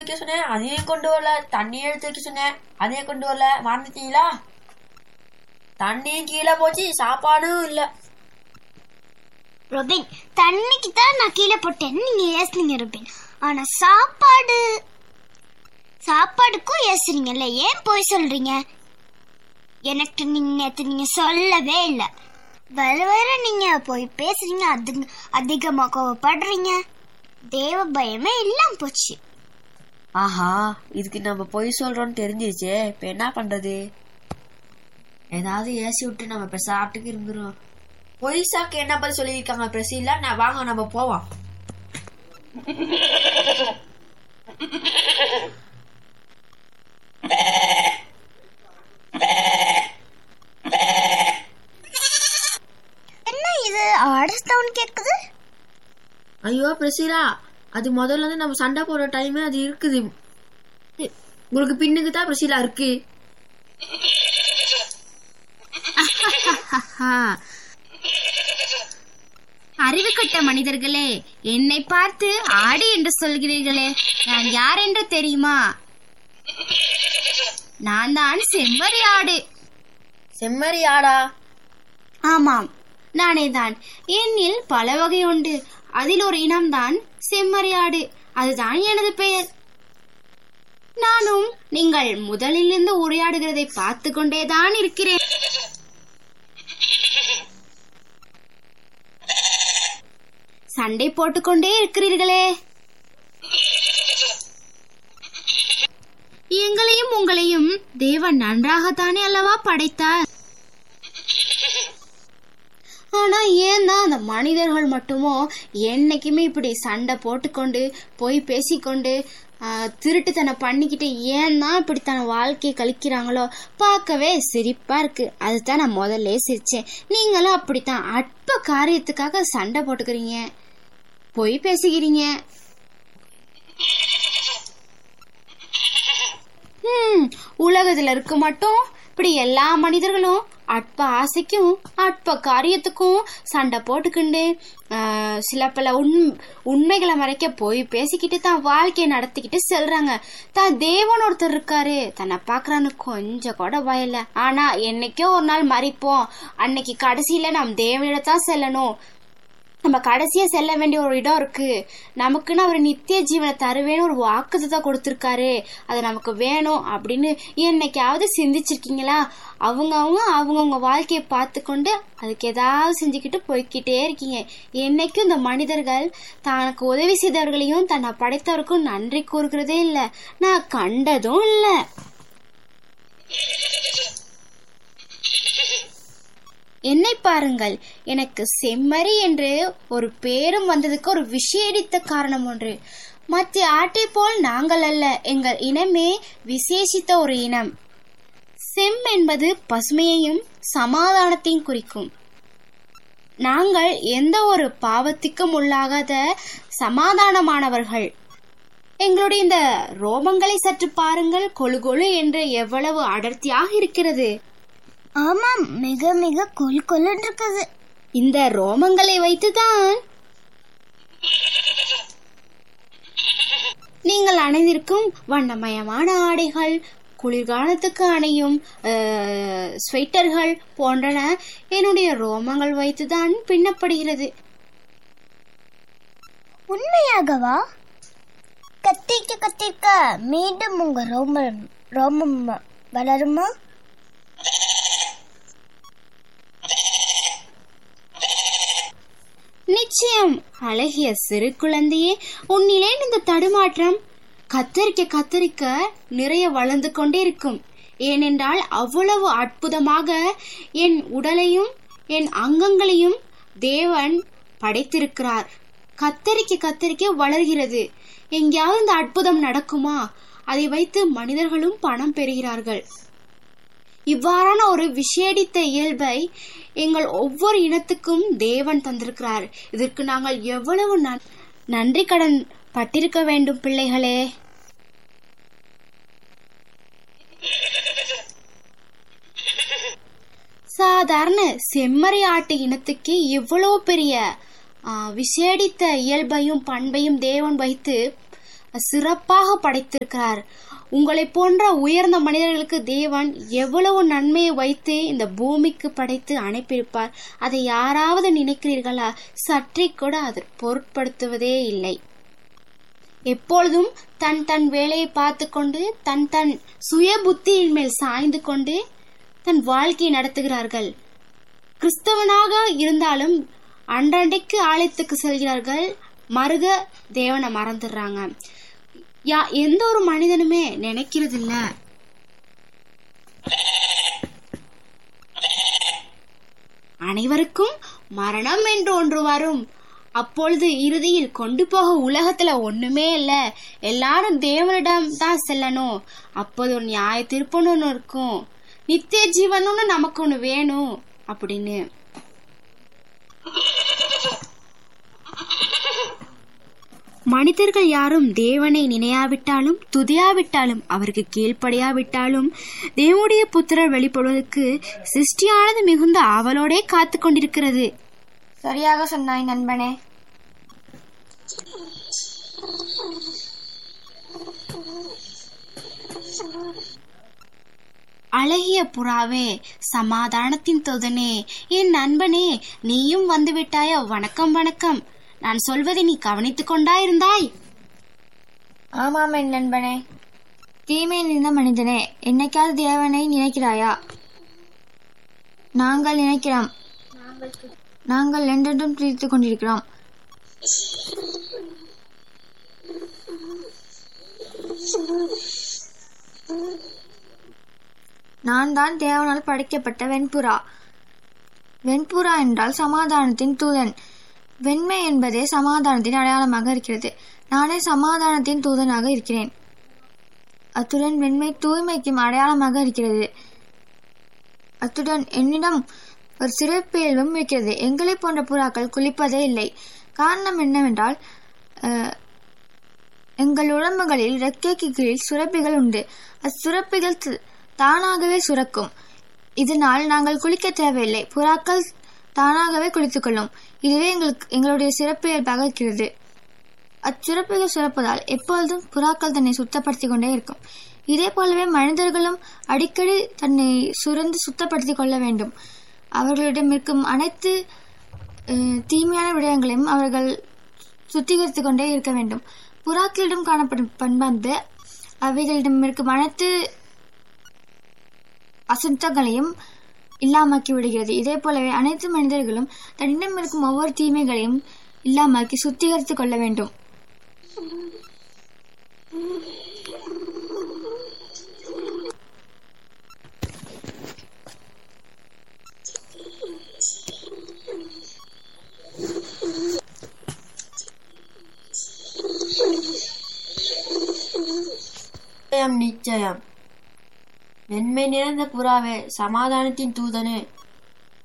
வைக்க சொன்னேன் அதையும் கொண்டு வரல தண்ணி எடுத்து வைக்க சொன்னேன் அதையும் கொண்டு வரல மறந்துட்டீங்களா தண்ணியும் கீழே போச்சு சாப்பாடும் இல்ல ரொபின் தண்ணிக்கு தான் நான் கீழே போட்டேன்னு நீங்க ஏசுனீங்க ரொபின் ஆனா சாப்பாடு சாப்பாடுக்கும் ஏசுறீங்கல்ல ஏன் போய் சொல்றீங்க எனக்கு நீங்க நேத்து நீங்க சொல்லவே இல்லை வர வர நீங்க போய் பேசுறீங்க அது அதிகமா கோவப்படுறீங்க தேவ பயமே இல்லாம போச்சு ஆஹா இதுக்கு நம்ம பொய் சொல்றோம்னு தெரிஞ்சிருச்சே இப்ப என்ன பண்றது ஏதாவது ஏசி விட்டு நம்ம இப்ப சாப்பிட்டுக்கு இருந்துரும் பொய் சாக்கு என்ன பத்தி சொல்லியிருக்காங்க பிரசில நான் வாங்க நம்ம போவோம் என்ன இது ஆர்டர் சவுண்ட் கேக்குது ஐயோ பிரசிலா அது முதல்ல இருந்து நம்ம சண்டை போடுற டைமே அது இருக்குது உங்களுக்கு பின்னுக்கு தான் பிரசிலா இருக்கு அறிவு கட்ட மனிதர்களே என்னை பார்த்து ஆடு என்று சொல்கிறீர்களே நான் யார் என்று தெரியுமா நான் தான் செம்மறி ஆடு செம்மறி ஆடா ஆமாம் நானே தான் என்னில் பல வகை உண்டு அதில் ஒரு இனம்தான் செம்மறி ஆடு அதுதான் எனது பெயர் நானும் நீங்கள் முதலிலிருந்து உரையாடுகிறதை பார்த்து கொண்டேதான் இருக்கிறேன் சண்டை போட்டுக்கொண்டே இருக்கிறீர்களே எங்களையும் உங்களையும் தேவன் நன்றாகத்தானே அல்லவா படைத்தார் ஆனா ஏன் தான் அந்த மனிதர்கள் மட்டுமோ என்னைக்குமே இப்படி சண்டை போட்டுக்கொண்டு போய் பேசிக்கொண்டு ஆஹ், திருட்டுத்தனம் பண்ணிக்கிட்டு ஏன் தான் இப்படி தன் வாழ்க்கையை கழிக்கிறாங்களோ பார்க்கவே சிரிப்பா இருக்கு அதுதான் நான் முதல்ல சிரிச்சேன் நீங்களும் அப்படித்தான் அற்ப காரியத்துக்காக சண்டை போட்டுக்கிறீங்க போய் பேசிக்கிறீங்க ஹம், உலகத்துல இருக்க மட்டும் இப்படி எல்லா மனிதர்களும் அற்ப ஆசைக்கும் அற்ப காரியத்துக்கும் சண்டை போட்டுக்கிண்டு ஆஹ், சில பல உண் உண்மைகளை மறைக்க போய் பேசிக்கிட்டு தான் வாழ்க்கையை நடத்திக்கிட்டு செல்றாங்க தான் தேவன் ஒருத்தர் இருக்காரு தன்னை பாக்குறான்னு கொஞ்சம் கூட பயல ஆனா என்னைக்கோ ஒரு நாள் மறிப்போம் அன்னைக்கு கடைசியில நாம் தேவனிடத்தான் செல்லணும் நம்ம கடைசியா செல்ல வேண்டிய ஒரு இடம் இருக்கு நமக்குன்னு அவர் நித்திய ஜீவனை தருவேன்னு ஒரு வாக்குத்தத்தை கொடுத்துருக்காரு அது நமக்கு வேணும் அப்படின்னு என்னைக்காவது சிந்திச்சிருக்கீங்களா அவங்க அவங்க அவங்கவுங்க வாழ்க்கையை பார்த்து கொண்டு அதுக்கு ஏதாவது செஞ்சுக்கிட்டு போய்க்கிட்டே இருக்கீங்க என்னைக்கும் இந்த மனிதர்கள் தனக்கு உதவி செய்தவர்களையும் தன்னை படைத்தவருக்கும் நன்றி கூறுகிறதே இல்லை நான் கண்டதும் இல்லை என்னை பாருங்கள் எனக்கு செம்மறி என்று ஒரு பேரும் வந்ததுக்கு ஒரு விசேடித்த காரணம் ஒன்று மற்ற ஆட்டை போல் நாங்கள் அல்ல எங்கள் இனமே விசேஷித்த ஒரு இனம் செம் என்பது பசுமையையும் சமாதானத்தையும் குறிக்கும் நாங்கள் எந்த ஒரு பாவத்திற்கும் உள்ளாகாத சமாதானமானவர்கள் எங்களுடைய இந்த ரோமங்களை சற்று பாருங்கள் கொழு கொழு என்று எவ்வளவு அடர்த்தியாக இருக்கிறது ஆமாம் மிக மிக கொல் கொல்லுன்னு இருக்குது இந்த ரோமங்களை வைத்துதான் நீங்கள் அணிந்திருக்கும் வண்ணமயமான ஆடைகள் குளிர்காலத்துக்கு அணையும் அஹ், ஸ்வெட்டர்கள் போன்றன என்னுடைய ரோமங்கள் வைத்துதான் பின்னப்படுகிறது உண்மையாகவா கத்திக்க கத்திக்க மீண்டும் உங்க ரோமம் ரோமம் வளருமா நிச்சயம் அழகிய சிறு குழந்தையே உன்னிலே இந்த தடுமாற்றம் கத்தரிக்க கத்தரிக்க நிறைய வளர்ந்து கொண்டே இருக்கும் ஏனென்றால் அவ்வளவு அற்புதமாக என் உடலையும் என் அங்கங்களையும் தேவன் படைத்திருக்கிறார் கத்தரிக்க கத்தரிக்க வளர்கிறது எங்கேயாவது இந்த அற்புதம் நடக்குமா அதை வைத்து மனிதர்களும் பணம் பெறுகிறார்கள் இவ்வாறான ஒரு விசேடித்த இயல்பை எங்கள் ஒவ்வொரு இனத்துக்கும் தேவன் தந்திருக்கிறார் இதற்கு நாங்கள் எவ்வளவு நன்- நன்றி கடன் பட்டிருக்க வேண்டும் பிள்ளைகளே சாதாரண செம்மறி ஆட்டு இனத்துக்கு இவ்வளவு பெரிய ஆ, விசேடித்த இயல்பையும் பண்பையும் தேவன் வைத்து சிறப்பாக படைத்திருக்கிறார் உங்களை போன்ற உயர்ந்த மனிதர்களுக்கு தேவன் எவ்வளவு நன்மையை வைத்து இந்த பூமிக்கு படைத்து அனுப்பியிருப்பார் அதை யாராவது நினைக்கிறீர்களா சற்றே கூட அதை பொருட்படுத்துவதே இல்லை எப்பொழுதும் தன் தன் வேலையை பார்த்து கொண்டு தன் தன் சுய புத்தியின் மேல் சாய்ந்து கொண்டு தன் வாழ்க்கையை நடத்துகிறார்கள் கிறிஸ்தவனாக இருந்தாலும் அன்றன்றைக்கு ஆலயத்துக்கு செல்கிறார்கள் மருக தேவனை மறந்துடுறாங்க யா எந்த ஒரு மனிதனுமே நினைக்கிறது இல்ல அனைவருக்கும் மரணம் என்று ஒன்று வரும் அப்பொழுது இறுதியில் கொண்டு போக உலகத்துல ஒண்ணுமே இல்ல எல்லாரும் தேவனிடம் தான் செல்லணும் அப்போது ஒரு நியாய திருப்பன்னு ஒண்ணு இருக்கும் நித்திய ஜீவனும்னு நமக்கு ஒண்ணு வேணும் அப்படின்னு மனிதர்கள் யாரும் தேவனை நினையாவிட்டாலும் துதியாவிட்டாலும் அவருக்கு கீழ்ப்படியாவிட்டாலும் தேவனுடைய புத்திரர் வெளிப்படுவதற்கு சிருஷ்டியானது மிகுந்த ஆவலோடே காத்து கொண்டிருக்கிறது சரியாக சொன்னாய் நண்பனே அழகிய புறாவே சமாதானத்தின் தொதனே என் நண்பனே நீயும் வந்து விட்டாயோ வணக்கம் வணக்கம் நான் சொல்வதை நீ கவனித்துக் கொண்டாயிருந்தாய் ஆமாம் என் நண்பனே தீமை நிறைந்த மனிதனே என்னைக்காவது தேவனை நினைக்கிறாயா நாங்கள் நினைக்கிறோம் நாங்கள் என்றென்றும் துதித்துக் கொண்டிருக்கிறோம் நான் தான் தேவனால் படைக்கப்பட்ட வெண்புறா வெண்புறா என்றால் சமாதானத்தின் தூதன் வெண்மை என்பதே சமாதானத்தின் அடையாளமாக இருக்கிறது நானே சமாதானத்தின் தூதனாக இருக்கிறேன் அத்துடன் வெண்மை தூய்மைக்கும் அடையாளமாக இருக்கிறது அத்துடன் என்னிடம் ஒரு சிறப்பியல்பும் இருக்கிறது எங்களை போன்ற புறாக்கள் குளிப்பதே இல்லை காரணம் என்னவென்றால் அஹ், எங்கள் உடம்புகளில் ரெக்கைக்கு கீழ் சுரப்பிகள் உண்டு அச்சுரப்பிகள் த- தானாகவே சுரக்கும் இதனால் நாங்கள் குளிக்க தேவையில்லை புறாக்கள் தானாகவே குளித்துக்கொள்ளும் இதுவே எங்களுக்கு எங்களுடைய சிறப்பியல்பாக இருக்கிறது அச்சுரப்பிகள் சுரப்பதால் எப்பொழுதும் புறாக்கள் தன்னை சுத்தப்படுத்திக் கொண்டே இருக்கும் இதே போலவே மனிதர்களும் அடிக்கடி தன்னை சுரந்து சுத்தப்படுத்திக் கொள்ள வேண்டும் அவர்களிடம் இருக்கும் அனைத்து அஹ், தீமையான விடயங்களையும் அவர்கள் சுத்திகரித்துக் கொண்டே இருக்க வேண்டும் புறாக்களிடம் காணப்படும் பண்பானது அவைகளிடம் இருக்கும் அனைத்து அசுத்தங்களையும் இல்லாமக்கி விடுகிறது இதே போலவே அனைத்து மனிதர்களும் தன்னிடம் இருக்கும் ஒவ்வொரு தீமைகளையும் இல்லாமக்கி சுத்திகரித்துக் கொள்ள வேண்டும் நிச்சயம் நிச்சயம் மென்மை நிறைந்த புறாவே சமாதானத்தின் தூதனே